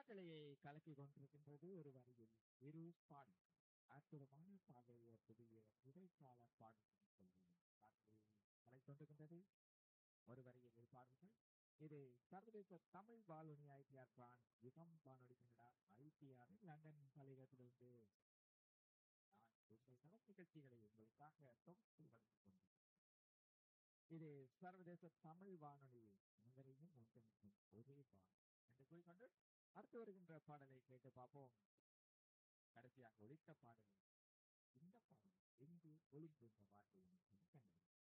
காற்றலையை கலக்கி கொண்டிருக்கின்றது ஒரு வரியில் இரு பாடல் அற்புதமான பாடல் புதிய இடைக்கால பாடல்கள் சொல்லும் காற்றை கலை கொண்டிருக்கின்றது ஒரு வரியில் இரு பாடல்கள் இது சர்வதேச தமிழ் வானொலி ஐடிஆர் பிரான் யுகம் வானொலி கனடா ஐடிஆர் லண்டன் தலைவரத்திலிருந்து நான் உங்கள் சம நிகழ்ச்சிகளை உங்களுக்காக தொகுத்து வழங்கிக் கொண்டிருக்கிறேன் இது சர்வதேச தமிழ் வானொலி அனைவரையும் ஒன்றிணைக்கும் ஒரே பாடல் என்று கூறிக்கொண்டு அடுத்து வருகின்ற பாடலை கேட்டு பார்ப்போம் கடைசியாக ஒழித்த பாடல் இந்த பாடல் எங்கு ஒளிக்கின்ற வார்த்தை என்று கண்டது